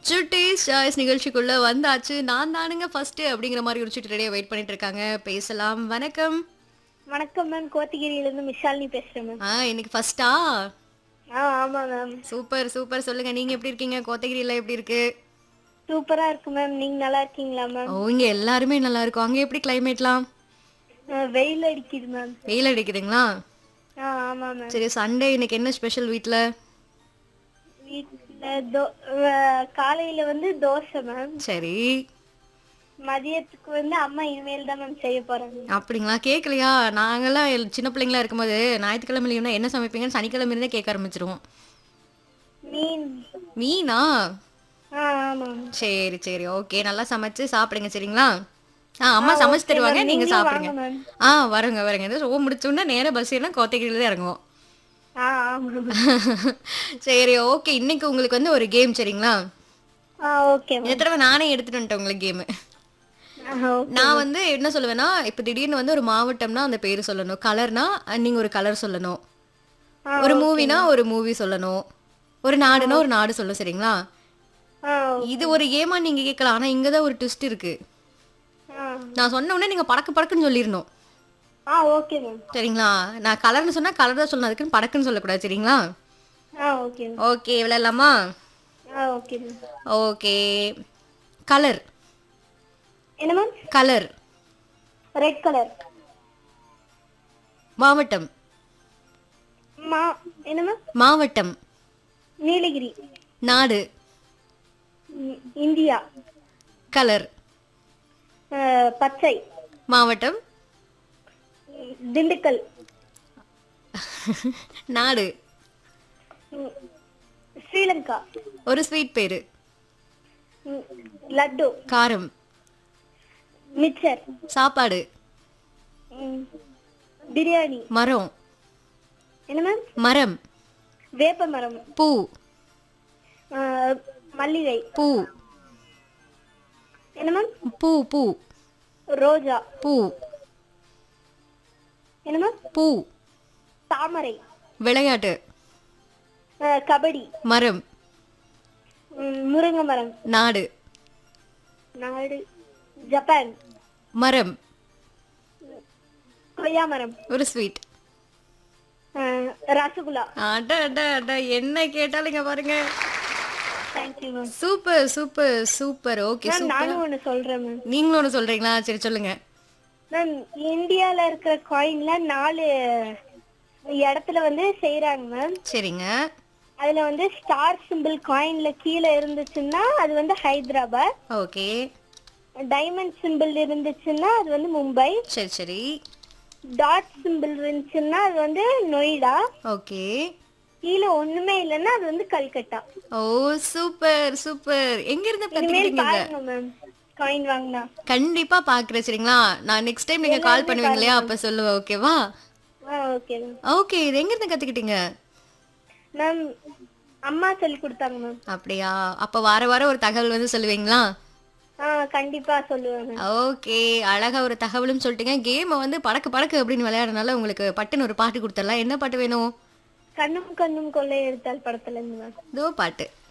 சுட்டீஸ் சாய்ஸ் நிகழ்ச்சிக்குள்ள வந்தாச்சு நான் தானுங்க ஃபர்ஸ்ட் அப்படிங்கிற மாதிரி ஒரு சுட்டு ரெடியா வெயிட் பண்ணிட்டு இருக்காங்க பேசலாம் வணக்கம் வணக்கம் மேம் கோத்தகிரியில இருந்து மிஷாலினி பேசுறேன் மேம் ஆ இன்னைக்கு ஃபர்ஸ்டா ஆ ஆமா மேம் சூப்பர் சூப்பர் சொல்லுங்க நீங்க எப்படி இருக்கீங்க கோத்தகிரியில எப்படி இருக்கு சூப்பரா இருக்கு மேம் நீங்க நல்லா இருக்கீங்களா மேம் ஓ இங்க எல்லாருமே நல்லா இருக்கும் அங்க எப்படி கிளைமேட்லாம் ஆ, வெயில் அடிக்குது மேம் வெயில் அடிக்குதுங்களா ஆ ஆமா மேம் சரி சண்டே இன்னைக்கு என்ன ஸ்பெஷல் வீட்ல வீட்டுல தோ ஆ, காலையில வந்து தோசை மேம் சரி மதியத்துக்கு வந்து அம்மா இனிமேல் தான் மேம் செய்ய போறாங்க அப்படிங்களா கேட்கலையா நாங்கெல்லாம் எல்- சின்ன பிள்ளைங்களா இருக்கும்போது ஞாயிற்றுக்கிழமை லீவுனா என்ன சமைப்பீங்கன்னு சனிக்கிழமை இருந்தே கேட்க ஆரம்பிச்சிருவோம் மீன் மீனா ஆ ஆமா மேம் சரி சரி ஓகே நல்லா சமைச்சு சாப்பிடுங்க சரிங்களா ஆ அம்மா சமைச்சு தருவாங்க நீங்க நீங்களும் சாப்பிடுங்க வாங்க மேம் ஆ வரங்க வரங்க இந்த ஷோ முடிச்சோன்னா நேரா பஸ் ஏறினா கோத்தகிரியில தான் இறங்குவோம் ஆ ஆமா மேம் சரி ஓகே இன்னைக்கு உங்களுக்கு வந்து ஒரு கேம் சரிங்களா ஆ ஓகே மேம் இந்த தடவை நானே எடுத்துட்டு வந்துட்டேன் உங்களுக்கு கேமு ஆ, ஓகே. நான் வந்து என்ன சொல்லுவேன்னா இப்போ திடீர்னு வந்து ஒரு மாவட்டம்னா அந்த பேர் சொல்லணும் கலர்னா நீங்க ஒரு கலர் சொல்லணும் ஆ, ஒரு மூவினா ஒரு மூவி சொல்லணும் ஒரு நாடுனா ஒரு நாடு சொல்லணும் சரிங்களா ஆ இது ஒரு கேமா நீங்க கேட்கலாம் ஆனா இங்க தான் ஒரு ட்விஸ்ட் இருக்கு ஆ நான் சொன்ன உடனே நீங்க படக்கு படக்குன்னு சொல்லிடணும் ஆ ஓகே மேம் சரிங்களா நான் கலர்னு சொன்னா கலர் தான் சொல்லணும் அதுக்குன்னு படக்குன்னு சொல்லக்கூடாது சரிங்களா ஆ ஓகே மேம் ஓகே விளையாடலாமா ஆ ஓகே மேம் ஓகே கலர் என்ன மேம் கலர் ரெட் கலர் மாவட்டம் மா என்ன மேம் மாவட்டம் நீலகிரி நாடு ம், இந்தியா கலர் அஹ், பச்சை மாவட்டம் ம், திண்டுக்கல் நாடு ம், ஸ்ரீலங்கா ஒரு ஸ்வீட் பேரு ம், லட்டு காரம் மிச்சர் சாப்பாடு ம், பிரியாணி மரம் என்ன மேம் மரம் வேப்ப மரம் பூ அஹ், மல்லிகை பூ என்ன மேம் பூ பூ ரோஜா பூ என்ன மேம் பூ தாமரை விளையாட்டு அஹ், கபடி மரம் ம், முருங்கை மரம் நாடு நாடு ஜப்பான் மரம் கொய்யா மரம் ஒரு ஸ்வீட் அஹ், ரசகுல்லா அட அட அட என்ன கேட்டாலும் இங்க பாருங்க thank you ma'am super super super okay ma'am super நானும் ஒன்று சொல்றேன் மேம் நீங்களும் ஒன்று சொல்றீங்களா சரி சொல்லுங்க மேம் இந்தியால இருக்கிற காயின்ல நாலு இடத்துல வந்து செய்யறாங்க மேம் சரிங்க அதுல வந்து ஸ்டார் சிம்பிள் காயின்ல கீழே இருந்துச்சுன்னா அது வந்து ஹைதராபாத் ஓகே டைமண்ட் சிம்பிள் இருந்துச்சுன்னா அது வந்து மும்பை சரி சரி டாட் சிம்பிள் இருந்துச்சுன்னா அது வந்து நொய்டா ஓகே கீழே ஒண்ணுமே இல்லைன்னா அது வந்து கல்கட்டா ஓ சூப்பர் சூப்பர் எங்க இருந்து இனிமேல் கத்துக்கிட்டீங்க பாருங்க மேம் காயின் வாங்கினா கண்டிப்பா பாக்குறேன் சரிங்களா நான் நெக்ஸ்ட் டைம் நீங்க கால் பண்ணுவீங்க இல்லையா அப்ப சொல்லுவேன் ஓகேவா ஆ ஓகே மேம் ஓகே இது எங்க இருந்து கத்துக்கிட்டீங்க மேம் அம்மா சொல்லி கொடுத்தாங்க மேம் அப்படியா அப்ப வார வாரம் ஒரு தகவல் வந்து சொல்லுவீங்களா ஆ கண்டிப்பா சொல்லுவேன் மேம் ஓகே அழகா ஒரு தகவலும் சொல்லிட்டீங்க கேமை வந்து படக்கு படக்கு அப்படின்னு விளையாடுறதுனால உங்களுக்கு பட்டுன்னு ஒரு பாட்டு கொடுத்துடலாம் என்ன பாட்டு வேணும் கண்ணும் கண்ணும் கொள்ளை எடுத்தால் படத்துல இருந்து மேம் இதோ பாட்டு